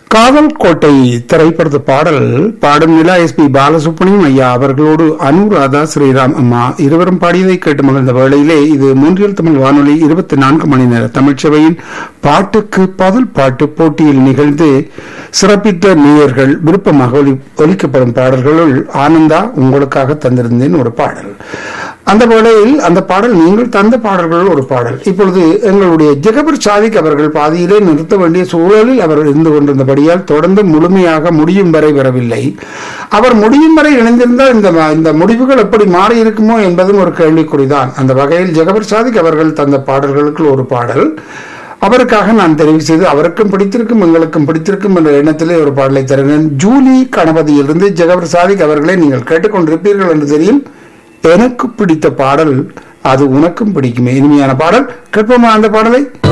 காதல் கோட்டை திரைப்படத்து பாடல் பாடும் நிலா எஸ் பி பாலசுப்ரமணியம் ஐயா அவர்களோடு அனுராதா ஸ்ரீராம் அம்மா இருவரும் பாடியதை கேட்டு மகிழ்ந்த வேளையிலே இது மூன்றில் தமிழ் வானொலி இருபத்தி நான்கு மணி நேர தமிழ்ச்சபையின் பாட்டுக்கு பதில் பாட்டு போட்டியில் நிகழ்ந்து சிறப்பித்த நேயர்கள் விருப்பமாக ஒலி ஒலிக்கப்படும் பாடல்களுள் ஆனந்தா உங்களுக்காக தந்திருந்தேன் ஒரு பாடல் அந்த வேளையில் அந்த பாடல் நீங்கள் தந்த பாடல்கள் ஒரு பாடல் இப்பொழுது எங்களுடைய ஜெகபர் சாதிக் அவர்கள் பாதியிலே நிறுத்த வேண்டிய சூழலில் அவர் இருந்து கொண்டிருந்தபடியால் தொடர்ந்து முழுமையாக முடியும் வரை வரவில்லை அவர் முடியும் வரை இணைந்திருந்தால் இந்த இந்த முடிவுகள் எப்படி மாறி இருக்குமோ என்பதும் ஒரு கேள்விக்குறிதான் அந்த வகையில் ஜெகபர் சாதிக் அவர்கள் தந்த பாடல்களுக்கு ஒரு பாடல் அவருக்காக நான் தெரிவு செய்து அவருக்கும் பிடித்திருக்கும் எங்களுக்கும் பிடித்திருக்கும் என்ற எண்ணத்திலே ஒரு பாடலை தருகிறேன் ஜூலி கணபதியிலிருந்து ஜெகபர் சாதிக் அவர்களை நீங்கள் கேட்டுக்கொண்டிருப்பீர்கள் என்று தெரியும் எனக்கு பிடித்த பாடல் அது உனக்கும் பிடிக்குமே இனிமையான பாடல் கேட்போமா அந்த பாடலை